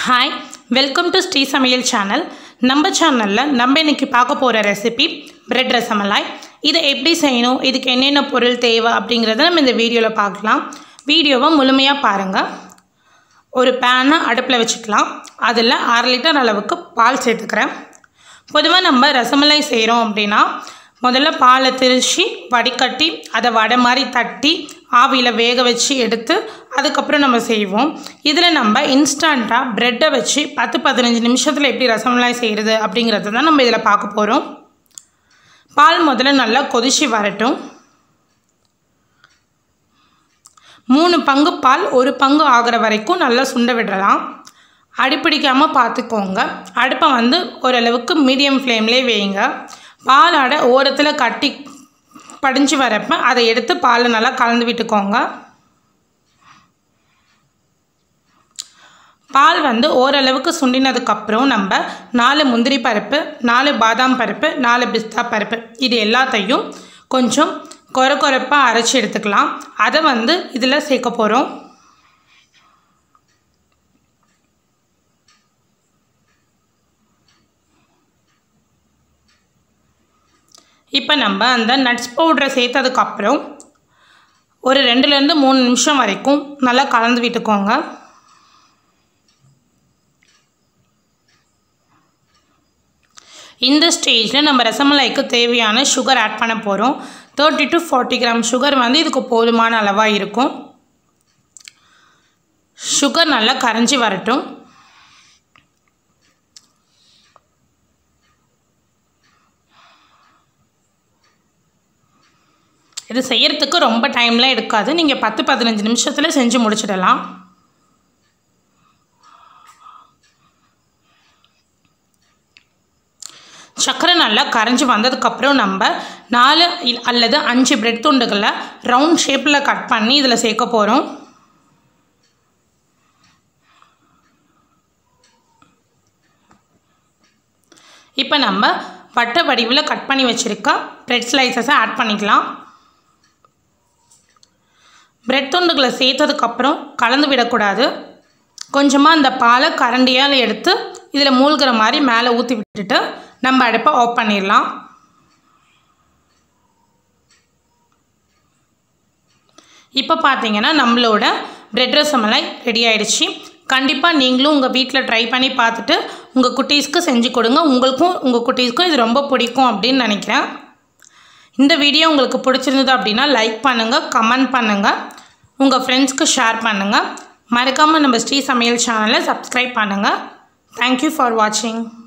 hi welcome to Sri சமையல் channel நம்ம சேனலில் நம்ம இன்னைக்கு பார்க்க போகிற ரெசிபி பிரெட் ரசமலாய் இதை எப்படி செய்யணும் இதுக்கு என்னென்ன பொருள் தேவை அப்படிங்கிறத நம்ம இந்த வீடியோவில் பார்க்கலாம் வீடியோவை முழுமையாக பாருங்கள் ஒரு பேனை அடுப்பில் வச்சுக்கலாம் அதில் அரை லிட்டர் அளவுக்கு பால் சேர்த்துக்கிறேன் பொதுவாக நம்ம ரசமலாய் செய்கிறோம் அப்படின்னா முதல்ல பாலை திரிச்சு வடிகட்டி அதை வடை மாதிரி தட்டி ஆவியில் வேக வச்சு எடுத்து அதுக்கப்புறம் நம்ம செய்வோம் இதில் நம்ம இன்ஸ்டண்ட்டாக ப்ரெட்டை வச்சு பத்து பதினஞ்சு நிமிஷத்தில் எப்படி ரசமலாய் செய்கிறது அப்படிங்கிறத தான் நம்ம இதில் பார்க்க போகிறோம் பால் முதல்ல நல்லா கொதிச்சு வரட்டும் மூணு பங்கு பால் ஒரு பங்கு ஆகிற வரைக்கும் நல்லா சுண்ட விடலாம் அடிப்பிடிக்காமல் பார்த்துக்கோங்க அடுப்பை வந்து ஓரளவுக்கு மீடியம் ஃப்ளேம்லேயே வைங்க பாலாட ஓரத்தில் கட்டி படிஞ்சு வரப்ப அதை எடுத்து பாலில் நல்லா கலந்து விட்டுக்கோங்க பால் வந்து ஓரளவுக்கு சுண்டினதுக்கப்புறம் நம்ம நாலு முந்திரி பருப்பு நாலு பாதாம் பருப்பு நாலு பிஸ்தா பருப்பு இது எல்லாத்தையும் கொஞ்சம் கொர கொரப்பாக அரைச்சி எடுத்துக்கலாம் அதை வந்து இதில் சேர்க்க போகிறோம் இப்போ நம்ம அந்த நட்ஸ் பவுடரை சேர்த்ததுக்கப்புறம் ஒரு ரெண்டுலேருந்து மூணு நிமிஷம் வரைக்கும் நல்லா கலந்து விட்டுக்கோங்க இந்த ஸ்டேஜில் நம்ம ரசமலாய்க்கு தேவையான சுகர் ஆட் பண்ண போகிறோம் thirty to forty gram sugar வந்து இதுக்கு போதுமான அளவாக இருக்கும் சுகர் நல்லா கரைஞ்சி வரட்டும் இது செய்யறதுக்கு ரொம்ப டைம்லாம் எடுக்காது நீங்கள் பத்து பதினஞ்சு நிமிஷத்தில் செஞ்சு முடிச்சிடலாம் சர்க்கரை நல்லா கரைஞ்சி வந்ததுக்கப்புறம் நம்ம நாலு அல்லது அஞ்சு பிரெட் துண்டுகளை ரவுண்ட் ஷேப்பில் கட் பண்ணி இதில் சேர்க்க போகிறோம் இப்போ நம்ம வட்டை வடிவில் கட் பண்ணி வச்சுருக்க பிரெட் ஸ்லைசஸை ஆட் பண்ணிக்கலாம் பிரெட் துண்டுகளை சேர்த்ததுக்கப்புறம் கலந்து விடக்கூடாது கொஞ்சமாக அந்த பாலை கரண்டியால் எடுத்து இதில் மூழ்கிற மாதிரி மேலே ஊற்றி விட்டுட்டு நம்ம அடுப்பை ஆஃப் பண்ணிடலாம் இப்போ பார்த்தீங்கன்னா நம்மளோட பிரெட் ரசமலாய் ரெடி ஆகிடுச்சு கண்டிப்பாக நீங்களும் உங்கள் வீட்டில் ட்ரை பண்ணி பார்த்துட்டு உங்கள் குட்டீஸ்க்கு செஞ்சு கொடுங்க உங்களுக்கும் உங்கள் குட்டீஸ்க்கும் இது ரொம்ப பிடிக்கும் அப்படின்னு நினைக்கிறேன் இந்த வீடியோ உங்களுக்கு பிடிச்சிருந்தது அப்படின்னா லைக் பண்ணுங்கள் கமெண்ட் பண்ணுங்கள் உங்கள் ஃப்ரெண்ட்ஸ்க்கு ஷேர் பண்ணுங்கள் மறக்காமல் நம்ம ஸ்ரீ சமையல் சேனலை சப்ஸ்கிரைப் பண்ணுங்கள் தேங்க்யூ ஃபார் வாட்சிங்